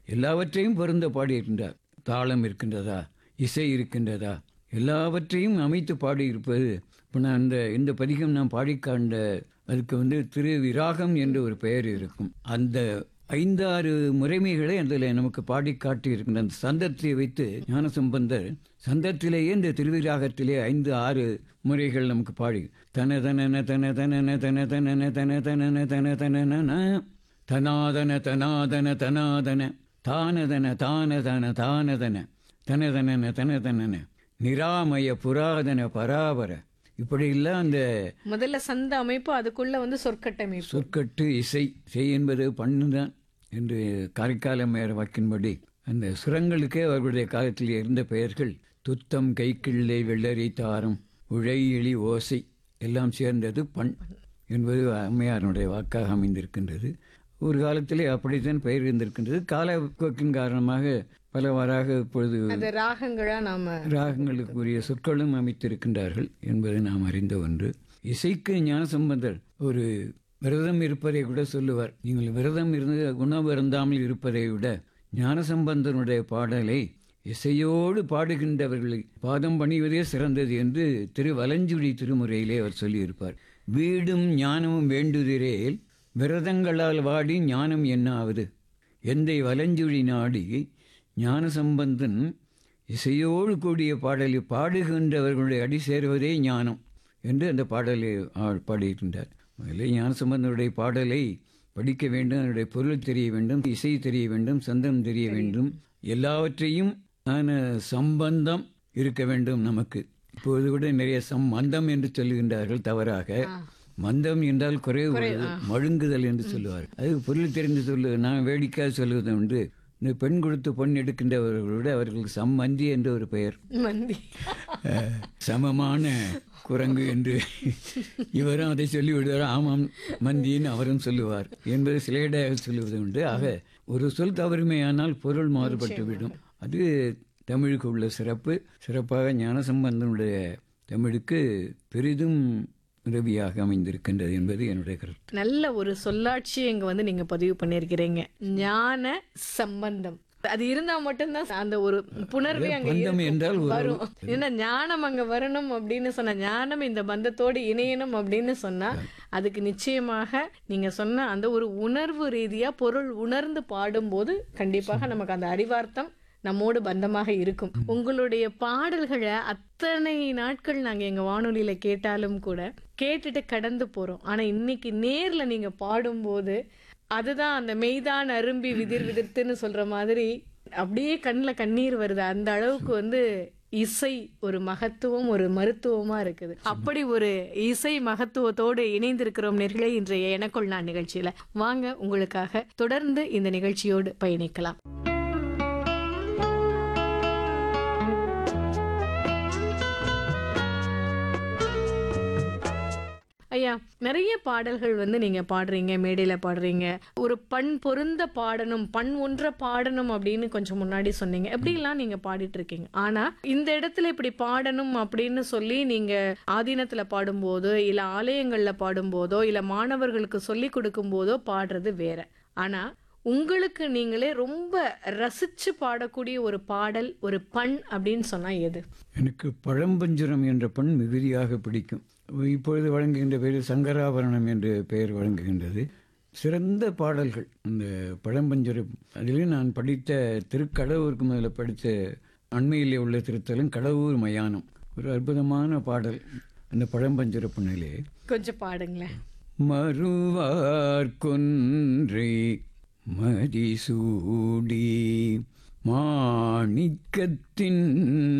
எல்லாவற்றையும் பொருந்த பாடியிருக்கின்றார் தாளம் இருக்கின்றதா இசை இருக்கின்றதா எல்லாவற்றையும் அமைத்து பாடியிருப்பது இப்போ நான் இந்த இந்த பதிகம் நான் பாடிக்காண்ட அதுக்கு வந்து திரு விராகம் என்ற ஒரு பெயர் இருக்கும் அந்த ஐந்தாறு முறைமைகளை அதில் நமக்கு பாடி காட்டி இருக்கின்ற அந்த சந்தத்தை வைத்து ஞானசம்பந்தர் சந்தத்திலேயே இந்த திருவிராகத்திலே ஐந்து ஆறு முறைகள் நமக்கு பாடி தன தனன தன தனன தன தனன தன தனன தன தனன தனாதன தனாதன தனாதன தானதன தானதன தானதன தனதனன தனதனன நிராமய புராதன பராபர இப்படியெல்லாம் அந்த முதல்ல சந்த அமைப்பு அதுக்குள்ள வந்து சொற்கட்டமைப்பு சொற்கட்டு இசை இசை என்பது பண்ணுதான் என்று காரைக்கால மேற வாக்கின்படி அந்த சுரங்களுக்கே அவர்களுடைய காலத்தில் இருந்த பெயர்கள் துத்தம் கைக்கிள்ளை வெள்ளரி தாரம் உழை எளி ஓசை எல்லாம் சேர்ந்தது பண் என்பது அம்மையாரனுடைய வாக்காக அமைந்திருக்கின்றது ஒரு காலத்திலே அப்படித்தான் பெயர் இருந்திருக்கின்றது காலப்போக்கின் காரணமாக பலவாறாக இப்பொழுது அந்த ராகங்களா நாம ராகங்களுக்குரிய சொற்களும் அமைத்திருக்கின்றார்கள் என்பதை நாம் அறிந்த ஒன்று இசைக்கு ஞானசம்பந்தர் ஒரு விரதம் இருப்பதை கூட சொல்லுவார் நீங்கள் விரதம் இருந்து உணவு அருந்தாமல் இருப்பதை விட ஞானசம்பந்தனுடைய பாடலை இசையோடு பாடுகின்றவர்களை பாதம் பணிவதே சிறந்தது என்று திரு வலஞ்சுழி திருமுறையிலே அவர் சொல்லியிருப்பார் வீடும் ஞானமும் வேண்டுதிரேல் விரதங்களால் வாடி ஞானம் என்னாவது எந்தை வலஞ்சுழி நாடி ஞானசம்பந்தன் இசையோடு கூடிய பாடலை பாடுகின்றவர்களுடைய அடி சேர்வதே ஞானம் என்று அந்த பாடலை ஆ- பாடியிருக்கின்றார் முதல்ல ஞானசம்பந்தனுடைய பாடலை படிக்க வேண்டும் அதனுடைய பொருள் தெரிய வேண்டும் இசை தெரிய வேண்டும் சந்தம் தெரிய வேண்டும் எல்லாவற்றையும் ஆன சம்பந்தம் இருக்க வேண்டும் நமக்கு இப்போது கூட நிறைய சம்பந்தம் என்று சொல்லுகின்றார்கள் தவறாக மந்தம் என்றால் குறைவு மழுங்குதல் என்று சொல்லுவார் அது பொருள் தெரிந்து சொல்லு நான் வேடிக்கையாக சொல்லுவது உண்டு இந்த பெண் கொடுத்து பொன் எடுக்கின்றவர்களோடு அவர்களுக்கு சம்மந்தி என்ற ஒரு பெயர் மந்தி அஹ், சமமான குரங்கு என்று இவரும் அதை சொல்லி விடுவார் ஆமாம் மந்தின்னு அவரும் சொல்லுவார் என்பது சிலேடையாக சொல்லுவது உண்டு ஆக ஒரு சொல் தவறுமையானால் பொருள் மாறுபட்டுவிடும் அது தமிழுக்கு உள்ள சிறப்பு சிறப்பாக ஞானசம்பந்தனுடைய தமிழுக்கு பெரிதும் உதவியாக அமைந்திருக்கின்றது என்பது என்னுடைய கருத்து நல்ல ஒரு சொல்லாட்சி இங்க வந்து நீங்க பதிவு பண்ணிருக்கிறீங்க ஞான சம்பந்தம் அது இருந்தா மட்டும்தான் அந்த ஒரு புணர்வே அங்க பந்தம் இருக்கும். என்றால் ஒரு- வரும் ஏன்னா ஞானம் அங்க வரணும் அப்படின்னு சொன்ன ஞானம் இந்த பந்தத்தோடு இணையணும் அப்படின்னு சொன்னா அதுக்கு நிச்சயமாக நீங்க சொன்ன அந்த ஒரு உணர்வு ரீதியா பொருள் உணர்ந்து பாடும்போது கண்டிப்பாக நமக்கு அந்த அறிவார்த்தம் நம்மோடு பந்தமாக இருக்கும் உங்களுடைய பாடல்களை அத்தனை நாட்கள் நாங்க எங்க வானொலியில கேட்டாலும் கூட கேட்டுட்டு கடந்து போறோம் ஆனா இன்னைக்கு நேர்ல நீங்க பாடும்போது அதுதான் அந்த மெய்தான் அரும்பி விதிர் விதிர்த்துன்னு சொல்ற மாதிரி அப்படியே கண்ணில் கண்ணீர் வருது அந்த அளவுக்கு வந்து இசை ஒரு மகத்துவம் ஒரு மருத்துவமா இருக்குது அப்படி ஒரு இசை மகத்துவத்தோடு இணைந்திருக்கிறோம் நேர்களே இன்றைய எனக்குள் நான் நிகழ்ச்சியில வாங்க உங்களுக்காக தொடர்ந்து இந்த நிகழ்ச்சியோடு பயணிக்கலாம் ஐயா நிறைய பாடல்கள் வந்து நீங்க பாடுறீங்க மேடையில பாடுறீங்க ஒரு பண் பொருந்த பாடணும் பண் ஒன்ற பாடணும் அப்படின்னு கொஞ்சம் முன்னாடி சொன்னீங்க எப்படிலாம் நீங்க பாடிட்டு இருக்கீங்க ஆனா இந்த இடத்துல இப்படி பாடணும் அப்படின்னு சொல்லி நீங்க ஆதீனத்துல பாடும்போதோ இல்ல ஆலயங்கள்ல பாடும்போதோ இல்ல மாணவர்களுக்கு சொல்லி கொடுக்கும் போதோ பாடுறது வேற ஆனா உங்களுக்கு நீங்களே ரொம்ப ரசிச்சு பாடக்கூடிய ஒரு பாடல் ஒரு பண் அப்படின்னு சொன்னா எது எனக்கு பழம்பஞ்சுரம் என்ற பண் மிகுதியாக பிடிக்கும் இப்பொழுது வழங்குகின்ற பெயர் சங்கராபரணம் என்று பெயர் வழங்குகின்றது சிறந்த பாடல்கள் அந்த பழம்பஞ்சுரம் அதிலே நான் படித்த திருக்கடவுருக்கு முதல்ல படித்த அண்மையிலே உள்ள திருத்தலம் கடவுர் மயானம் ஒரு அற்புதமான பாடல் அந்த பழம்பஞ்சுர பண்ணிலே கொஞ்சம் பாடுங்களேன் மறுவார் கொன்றை மதிசூடி மாணிக்கத்தின்